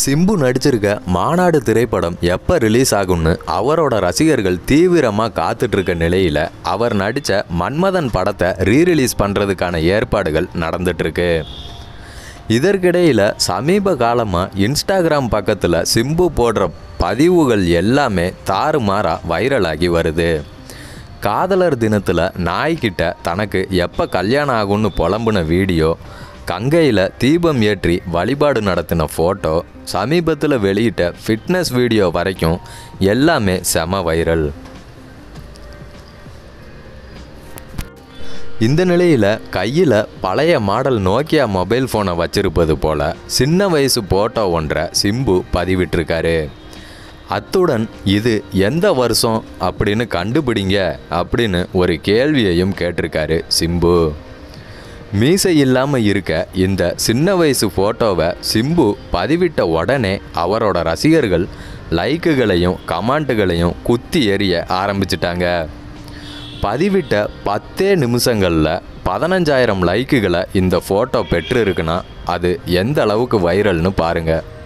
சிம்பு நடிச்சிருக்க மாநாடு திரைப்படம் எப்போ ரிலீஸ் ஆகும்னு அவரோட ரசிகர்கள் தீவிரமாக காத்துட்டு இருக்க நிலையில் அவர் நடித்த மன்மதன் படத்தை ரீரிலீஸ் பண்ணுறதுக்கான ஏற்பாடுகள் நடந்துட்டு இருக்கு இதற்கிடையில் சமீப காலமாக இன்ஸ்டாகிராம் பக்கத்தில் சிம்பு போடுற பதிவுகள் எல்லாமே தாறுமாறா வைரலாகி வருது காதலர் தினத்தில் நாய்கிட்ட தனக்கு எப்போ கல்யாணம் ஆகும்னு புலம்புன வீடியோ கங்கையில் தீபம் ஏற்றி வழிபாடு நடத்தின ஃபோட்டோ சமீபத்தில் வெளியிட்ட ஃபிட்னஸ் வீடியோ வரைக்கும் எல்லாமே செம வைரல் இந்த நிலையில் கையில் பழைய மாடல் நோக்கியா மொபைல் ஃபோனை வச்சிருப்பது போல சின்ன வயசு போட்டோ ஒன்றை சிம்பு பதிவிட்டிருக்காரு அத்துடன் இது எந்த வருஷம் அப்படின்னு கண்டுபிடிங்க அப்படின்னு ஒரு கேள்வியையும் கேட்டிருக்காரு சிம்பு மீசை இல்லாமல் இருக்க இந்த சின்ன வயசு ஃபோட்டோவை சிம்பு பதிவிட்ட உடனே அவரோட ரசிகர்கள் லைக்குகளையும் கமெண்ட்டுகளையும் குத்தி எறிய ஆரம்பிச்சிட்டாங்க பதிவிட்ட பத்தே நிமிஷங்களில் பதினஞ்சாயிரம் லைக்குகளை இந்த ஃபோட்டோ பெற்றிருக்குன்னா அது எந்த அளவுக்கு வைரல்னு பாருங்கள்